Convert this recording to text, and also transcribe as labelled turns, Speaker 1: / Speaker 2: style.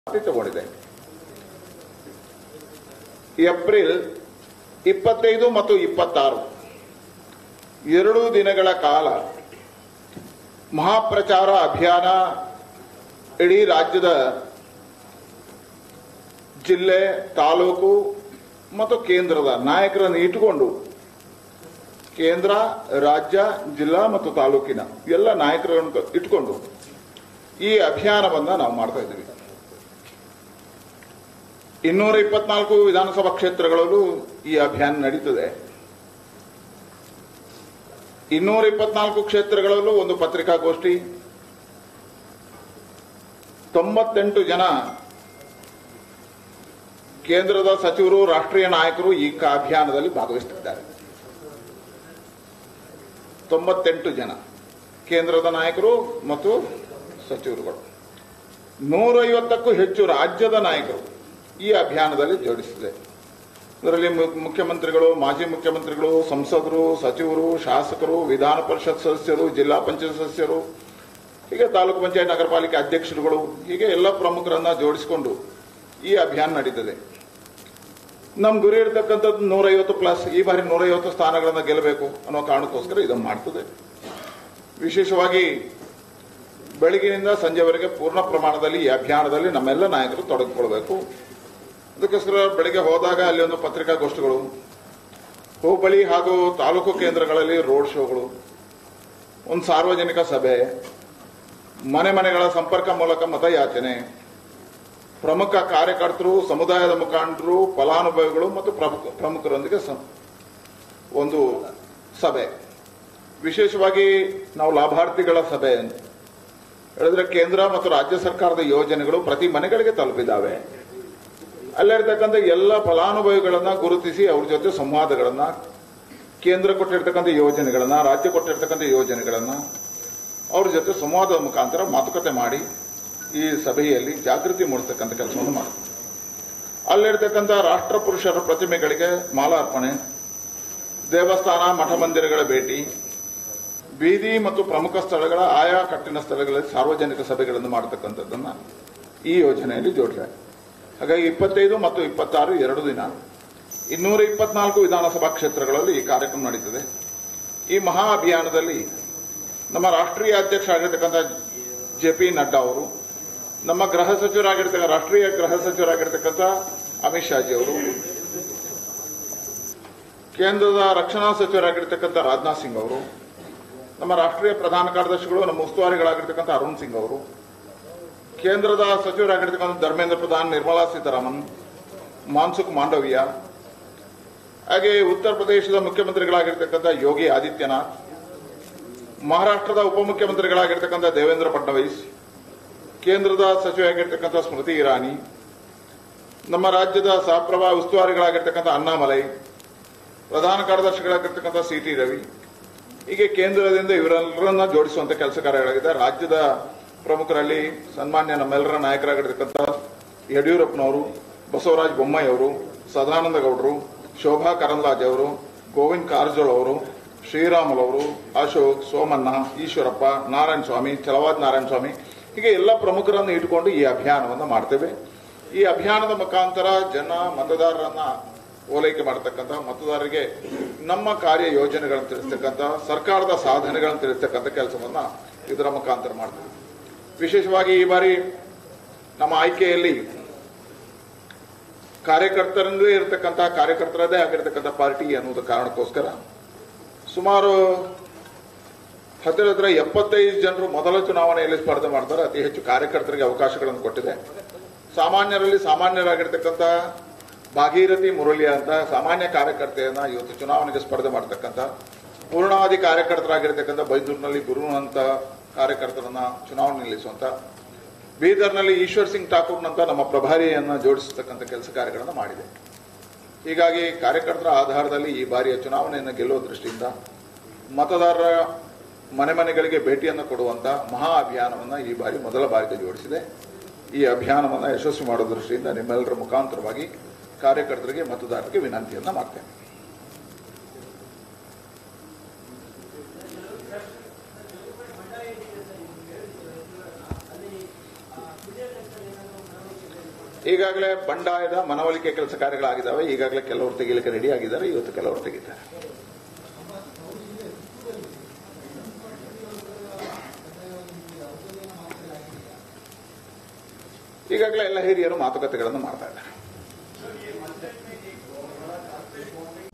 Speaker 1: ತಗೊಂಡಿದೆ ಏಪ್ರಿಲ್ ಇಪ್ಪತ್ತೈದು ಮತ್ತು ಇಪ್ಪತ್ತಾರು ಎರಡು ದಿನಗಳ ಕಾಲ ಮಹಾಪ್ರಚಾರ ಅಭಿಯಾನ ಇಡೀ ರಾಜ್ಯದ ಜಿಲ್ಲೆ ತಾಲೂಕು ಮತ್ತು ಕೇಂದ್ರದ ನಾಯಕರನ್ನು ಇಟ್ಟುಕೊಂಡು ಕೇಂದ್ರ ರಾಜ್ಯ ಜಿಲ್ಲಾ ಮತ್ತು ತಾಲೂಕಿನ ಎಲ್ಲ ನಾಯಕರನ್ನು ಇಟ್ಕೊಂಡು ಈ ಅಭಿಯಾನವನ್ನ ನಾವು ಮಾಡ್ತಾ ಇದ್ದೀವಿ ಇನ್ನೂರ ಇಪ್ಪತ್ನಾಲ್ಕು ವಿಧಾನಸಭಾ ಕ್ಷೇತ್ರಗಳಲ್ಲೂ ಈ ಅಭಿಯಾನ ನಡೀತದೆ ಇನ್ನೂರ ಇಪ್ಪತ್ನಾಲ್ಕು ಕ್ಷೇತ್ರಗಳಲ್ಲೂ ಒಂದು ಪತ್ರಿಕಾಗೋಷ್ಠಿ ತೊಂಬತ್ತೆಂಟು ಜನ ಕೇಂದ್ರದ ಸಚಿವರು ರಾಷ್ಟ್ರೀಯ ನಾಯಕರು ಈ ಕ- ಅಭಿಯಾನದಲ್ಲಿ ಭಾಗವಹಿಸುತ್ತಿದ್ದಾರೆ ತೊಂಬತ್ತೆಂಟು ಜನ ಕೇಂದ್ರದ ನಾಯಕರು ಮತ್ತು ಸಚಿವರುಗಳು ನೂರೈವತ್ತಕ್ಕೂ ಹೆಚ್ಚು ರಾಜ್ಯದ ನಾಯಕರು ಈ ಅಭಿಯಾನದಲ್ಲಿ ಜೋಡಿಸಿದೆ ಇದರಲ್ಲಿ ಮು- ಮುಖ್ಯಮಂತ್ರಿಗಳು ಮಾಜಿ ಮುಖ್ಯಮಂತ್ರಿಗಳು ಸಂಸದರು ಸಚಿವರು ಶಾಸಕರು ವಿಧಾನ ಪರಿಷತ್ ಸದಸ್ಯರು ಜಿಲ್ಲಾ ಪಂಚಾಯತ್ ಸದಸ್ಯರು ಹೀಗೆ ತಾಲೂಕು ಪಂಚಾಯತ್ ನಗರ ಪಾಲಿಕೆ ಅಧ್ಯಕ್ಷರುಗಳು ಹೀಗೆ ಎಲ್ಲ ಪ್ರಮುಖರನ್ನ ಜೋಡಿಸಿಕೊಂಡು ಈ ಅಭಿಯಾನ ನಡೀತದೆ ನಮ್ ಗುರಿ ಇರತಕ್ಕಂಥದ್ದು ನೂರೈವತ್ತು ಪ್ಲಸ್ ಈ ಬಾರಿ ನೂರೈವತ್ತು ಸ್ಥಾನಗಳನ್ನ ಗೆಲ್ಲಬೇಕು ಅನ್ನೋ ಕಾರಣಕ್ಕೋಸ್ಕರ ಇದನ್ನು ಮಾಡ್ತದೆ ವಿಶೇಷವಾಗಿ ಬೆಳಗಿನಿಂದ ಸಂಜೆವರೆಗೆ ಪೂರ್ಣ ಪ್ರಮಾಣದಲ್ಲಿ ಈ ಅಭಿಯಾನದಲ್ಲಿ ನಮ್ಮೆಲ್ಲ ನಾಯಕರು ತೊಡಗಿಕೊಳ್ಬೇಕು ಅದಕ್ಕೋಸ್ಕರ ಬೆಳಗ್ಗೆ ಹೋದಾಗ ಅಲ್ಲಿ ಒಂದು ಪತ್ರಿಕಾಗೋಷ್ಠಿಗಳು ಹೋಬಳಿ ಹಾಗೂ ತಾಲೂಕು ಕೇಂದ್ರಗಳಲ್ಲಿ ರೋಡ್ ಶೋಗಳು ಒಂದು ಸಾರ್ವಜನಿಕ ಸಭೆ ಮನೆ ಮನೆಗಳ ಸಂಪರ್ಕ ಮೂಲಕ ಮತಯಾಚನೆ ಪ್ರಮುಖ ಕಾರ್ಯಕರ್ತರು ಸಮುದಾಯದ ಮುಖಂಡರು ಫಲಾನುಭವಿಗಳು ಮತ್ತು ಪ್ರಮುಖ ಪ್ರಮುಖರೊಂದಿಗೆ ಸ- ಒಂದು ಸಭೆ ವಿಶೇಷವಾಗಿ ನಾವು ಲಾಭಾರ್ಥಿಗಳ ಸಭೆ ಅಂತ ಹೇಳಿದ್ರೆ ಕೇಂದ್ರ ಮತ್ತು ರಾಜ್ಯ ಸರ್ಕಾರದ ಯೋಜನೆಗಳು ಪ್ರತಿ ಮನೆಗಳಿಗೆ ತಲುಪಿದ್ದಾವೆ ಅಲ್ಲಿರ್ತಕ್ಕಂಥ ಎಲ್ಲ ಫಲಾನುಭವಿಗಳನ್ನ ಗುರುತಿಸಿ ಅವ್ರ ಜೊತೆ ಸಂವಾದಗಳನ್ನ ಕೇಂದ್ರ ಕೊಟ್ಟಿರ್ತಕ್ಕಂಥ ಯೋಜನೆಗಳನ್ನ ರಾಜ್ಯ ಕೊಟ್ಟಿರ್ತಕ್ಕಂಥ ಯೋಜನೆಗಳನ್ನ ಅವ್ರ ಜೊತೆ ಸಂವಾದದ ಮುಖಾಂತರ ಮಾತುಕತೆ ಮಾಡಿ ಈ ಸಭೆಯಲ್ಲಿ ಜಾಗೃತಿ ಮೂಡಿಸ್ತಕ್ಕಂಥ ಕೆಲಸವನ್ನು ಮಾಡುತ್ತೆ ಅಲ್ಲಿರ್ತಕ್ಕಂಥ ರಾಷ್ಟ್ರ ಪುರುಷರ ಪ್ರತಿಮೆಗಳಿಗೆ ಮಾಲಾರ್ಪಣೆ ದೇವಸ್ಥಾನ ಮಠ ಮಂದಿರಗಳ ಭೇಟಿ ಬೀದಿ ಮತ್ತು ಪ್ರಮುಖ ಸ್ಥಳಗಳ ಆಯಾ ಕಟ್ಟಿನ ಸ್ಥಳಗಳಲ್ಲಿ ಸಾರ್ವಜನಿಕ ಸಭೆಗಳನ್ನು ಮಾಡತಕ್ಕಂಥದ್ದನ್ನ ಈ ಯೋಜನೆಯಲ್ಲಿ ಜೋಡಿಸಿದೆ ಹಾಗಾಗಿ ಇಪ್ಪತ್ತೈದು ಮತ್ತು ಇಪ್ಪತ್ತಾರು ಎರಡು ದಿನ ಇನ್ನೂರ ಇಪ್ಪತ್ನಾಲ್ಕು ವಿಧಾನಸಭಾ ಕ್ಷೇತ್ರಗಳಲ್ಲಿ ಈ ಕಾರ್ಯಕ್ರಮ ನಡೀತದೆ ಈ ಮಹಾ ಅಭಿಯಾನದಲ್ಲಿ ನಮ್ಮ ರಾಷ್ಟ್ರೀಯ ಅಧ್ಯಕ್ಷ ಆಗಿರ್ತಕ್ಕಂಥ ಜೆ ಪಿ ನಡ್ಡಾ ಅವರು ನಮ್ಮ ಗೃಹ ಸಚಿವರಾಗಿರ್ತಕ್ಕ ರಾಷ್ಟ್ರೀಯ ಗೃಹ ಸಚಿವರಾಗಿರ್ತಕ್ಕಂಥ ಅಮಿತ್ ಶಾಜಿ ಅವರು ಕೇಂದ್ರದ ರಕ್ಷಣಾ ಸಚಿವರಾಗಿರ್ತಕ್ಕಂಥ ರಾಜನಾಥ್ ಸಿಂಗ್ ಅವರು ನಮ್ಮ ರಾಷ್ಟ್ರೀಯ ಪ್ರಧಾನ ಕಾರ್ಯದರ್ಶಿಗಳು ನಮ್ಮ ಉಸ್ತುವಾರಿಗಳಾಗಿರ್ತಕ್ಕಂಥ ಅರುಣ್ ಸಿಂಗ್ ಅವರು ಕೇಂದ್ರದ ಸಚಿವರಾಗಿರ್ತಕ್ಕಂಥ ಧರ್ಮೇಂದ್ರ ಪ್ರಧಾನ್ ನಿರ್ಮಲಾ ಸೀತಾರಾಮನ್ ಮಾನ್ಸುಖ್ ಮಾಂಡವಿಯಾ ಹಾಗೆ ಉತ್ತರ ಪ್ರದೇಶದ ಮುಖ್ಯಮಂತ್ರಿಗಳಾಗಿರ್ತಕ್ಕಂಥ ಯೋಗಿ ಆದಿತ್ಯನಾಥ್ ಮಹಾರಾಷ್ಟ್ರದ ಉಪಮುಖ್ಯಮಂತ್ರಿಗಳಾಗಿರ್ತಕ್ಕಂಥ ದೇವೇಂದ್ರ ಫಡ್ನವೀಸ್ ಕೇಂದ್ರದ ಸಚಿವರಾಗಿರ್ತಕ್ಕಂಥ ಸ್ಮೃತಿ ಇರಾನಿ ನಮ್ಮ ರಾಜ್ಯದ ಸಹಪ್ರಭಾ ಉಸ್ತುವಾರಿಗಳಾಗಿರ್ತಕ್ಕಂಥ ಅಣ್ಣಾಮಲೈ ಪ್ರಧಾನ ಕಾರ್ಯದರ್ಶಿಗಳಾಗಿರ್ತಕ್ಕಂಥ ಸಿ ಟಿ ರವಿ ಹೀಗೆ ಕೇಂದ್ರದಿಂದ ಇವರೆಲ್ಲರನ್ನ ಜೋಡಿಸುವಂತ ಕೆಲಸ ಕಾರ್ಯಗಳಾಗಿದೆ ರಾಜ್ಯದ ಪ್ರಮುಖರಲ್ಲಿ ಸನ್ಮಾನ್ಯ ನಮ್ಮೆಲ್ಲರ ನಾಯಕರಾಗಿರ್ತಕ್ಕಂಥ ಯಡಿಯೂರಪ್ಪನವರು ಬಸವರಾಜ ಬೊಮ್ಮಾಯಿ ಅವರು ಸದಾನಂದ ಗೌಡರು ಶೋಭಾ ಕರಂದ್ಲಾಜೆ ಅವರು ಗೋವಿಂದ್ ಕಾರಜೋಳ ಅವರು ಶ್ರೀರಾಮುಲು ಅವರು ಅಶೋಕ್ ಸೋಮಣ್ಣ ಈಶ್ವರಪ್ಪ ನಾರಾಯಣ ಸ್ವಾಮಿ ಚಲವಾದ್ ನಾರಾಯಣ ಸ್ವಾಮಿ ಹೀಗೆ ಎಲ್ಲ ಪ್ರಮುಖರನ್ನು ಇಟ್ಟುಕೊಂಡು ಈ ಅಭಿಯಾನವನ್ನು ಮಾಡ್ತೇವೆ ಈ ಅಭಿಯಾನದ ಮುಖಾಂತರ ಜನ ಮತದಾರರನ್ನ ಓಲೈಕೆ ಮಾಡತಕ್ಕಂಥ ಮತದಾರರಿಗೆ ನಮ್ಮ ಕಾರ್ಯ ಯೋಜನೆಗಳನ್ನು ತಿಳಿಸ್ತಕ್ಕಂಥ ಸರ್ಕಾರದ ಸಾಧನೆಗಳನ್ನು ತಿಳಿಸ್ತಕ್ಕಂಥ ಕೆಲಸವನ್ನ ಇದರ ಮುಖಾಂತರ ಮಾಡ್ತೀವಿ ವಿಶೇಷವಾಗಿ ಈ ಬಾರಿ ನಮ್ಮ ಆಯ್ಕೆಯಲ್ಲಿ ಕಾರ್ಯಕರ್ತರಲ್ಲೇ ಇರತಕ್ಕಂಥ ಕಾರ್ಯಕರ್ತರದೇ ಆಗಿರ್ತಕ್ಕಂಥ ಪಾರ್ಟಿ ಅನ್ನೋದು ಕಾರಣಕ್ಕೋಸ್ಕರ ಸುಮಾರು ಹತ್ತಿರ ಹತ್ತಿರ ಎಪ್ಪತ್ತೈದು ಜನರು ಮೊದಲ ಚುನಾವಣೆಯಲ್ಲಿ ಸ್ಪರ್ಧೆ ಮಾಡ್ತಾರೆ ಅತಿ ಹೆಚ್ಚು ಕಾರ್ಯಕರ್ತರಿಗೆ ಅವಕಾಶಗಳನ್ನು ಕೊಟ್ಟಿದೆ ಸಾಮಾನ್ಯರಲ್ಲಿ ಸಾಮಾನ್ಯರಾಗಿರ್ತಕ್ಕಂಥ ಭಾಗೀರಥಿ ಮುರಳಿ ಅಂತ ಸಾಮಾನ್ಯ ಕಾರ್ಯಕರ್ತೆಯನ್ನ ಇವತ್ತು ಚುನಾವಣೆಗೆ ಸ್ಪರ್ಧೆ ಮಾಡತಕ್ಕಂಥ ಪೂರ್ಣಾವಧಿ ಕಾರ್ಯಕರ್ತರಾಗಿರ್ತಕ್ಕಂಥ ಬೈದೂರಿನಲ್ಲಿ ಗುರು ಅಂತ ಕಾರ್ಯಕರ್ತರನ್ನ ಚುನಾವಣೆ ನಿಲ್ಲಿಸುವಂತ ಬೀದರ್ನಲ್ಲಿ ಈಶ್ವರ್ ಸಿಂಗ್ ಠಾಕೂರ್ನಂತ ನಮ್ಮ ಪ್ರಭಾರಿಯನ್ನ ಜೋಡಿಸತಕ್ಕಂಥ ಕೆಲಸ ಕಾರ್ಯಗಳನ್ನು ಮಾಡಿದೆ ಹೀಗಾಗಿ ಕಾರ್ಯಕರ್ತರ ಆಧಾರದಲ್ಲಿ ಈ ಬಾರಿಯ ಚುನಾವಣೆಯನ್ನು ಗೆಲ್ಲುವ ದೃಷ್ಟಿಯಿಂದ ಮತದಾರರ ಮನೆ ಮನೆಗಳಿಗೆ ಭೇಟಿಯನ್ನು ಕೊಡುವಂತ ಮಹಾ ಅಭಿಯಾನವನ್ನ ಈ ಬಾರಿ ಮೊದಲ ಬಾರಿಗೆ ಜೋಡಿಸಿದೆ ಈ ಅಭಿಯಾನವನ್ನ ಯಶಸ್ವಿ ಮಾಡುವ ದೃಷ್ಟಿಯಿಂದ ನಿಮ್ಮೆಲ್ಲರ ಮುಖಾಂತರವಾಗಿ ಕಾರ್ಯಕರ್ತರಿಗೆ ಮತದಾರರಿಗೆ ವಿನಂತಿಯನ್ನ ಮಾಡ್ತೇನೆ ಈಗಾಗಲೇ ಬಂಡಾಯದ ಮನವೊಲಿಕೆ ಕೆಲಸ ಕಾರ್ಯಗಳಾಗಿದ್ದಾವೆ ಈಗಾಗಲೇ ಕೆಲವರು ತೆಗಿಲಿಕ್ಕೆ ರೆಡಿ ಆಗಿದ್ದಾರೆ ಇವತ್ತು ಕೆಲವರು ತೆಗಿತಾರೆ ಈಗಾಗಲೇ ಎಲ್ಲ ಹಿರಿಯರು ಮಾತುಕತೆಗಳನ್ನು ಮಾಡ್ತಾ ಇದ್ದಾರೆ